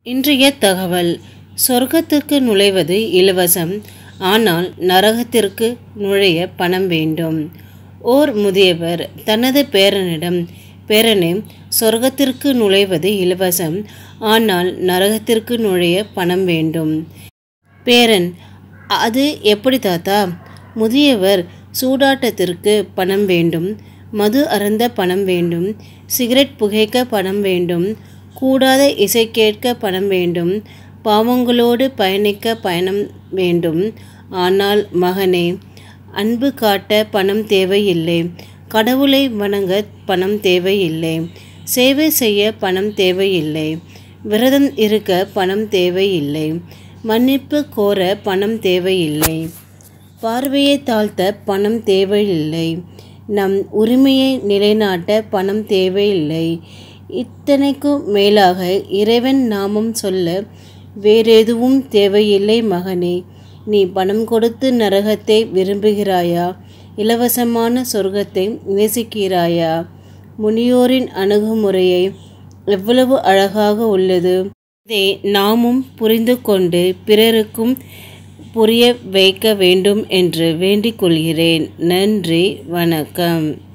இன்றைய தகவல் சொர்க்கத்துக்கு நுழைவது இலவசம் ஆனால் நரகத்திற்கு நுழைய பணம் வேண்டும் ஓர் முதியவர் தனது பேரனிடம் பேரனே சொர்க்கத்திற்கு நுழைவது இலவசம் ஆனால் நரகத்திற்கு நுழைய பணம் வேண்டும் பேரன் அது எப்படி தாத்தா முதியவர் சூதாட்டத்திற்கு பணம் வேண்டும் மது அருந்த பணம் வேண்டும் சிகரெட் புகைக்க பணம் வேண்டும் கூடாத இசை கேட்க பணம் வேண்டும் பாவங்களோடு பயணிக்க பயணம் வேண்டும் ஆனால் மகனே அன்பு காட்ட பணம் தேவையில்லை கடவுளை வணங்க பணம் தேவையில்லை சேவை செய்ய பணம் தேவையில்லை விரதம் இருக்க பணம் தேவையில்லை மன்னிப்பு கோர பணம் தேவையில்லை பார்வையை தாழ்த்த பணம் தேவையில்லை நம் உரிமையை நிலைநாட்ட பணம் தேவையில்லை இத்தனைக்கும் மேலாக இறைவன் நாமம் சொல்ல வேறெதுவும் தேவையில்லை மகனே நீ பணம் கொடுத்து நரகத்தை விரும்புகிறாயா இலவசமான சொர்க்கத்தை நேசிக்கிறாயா முனியோரின் அணுகுமுறையை எவ்வளவு அழகாக உள்ளது இதை நாமும் புரிந்து கொண்டு பிறருக்கும் புரிய வைக்க வேண்டும் என்று வேண்டிக் கொள்கிறேன் நன்றி வணக்கம்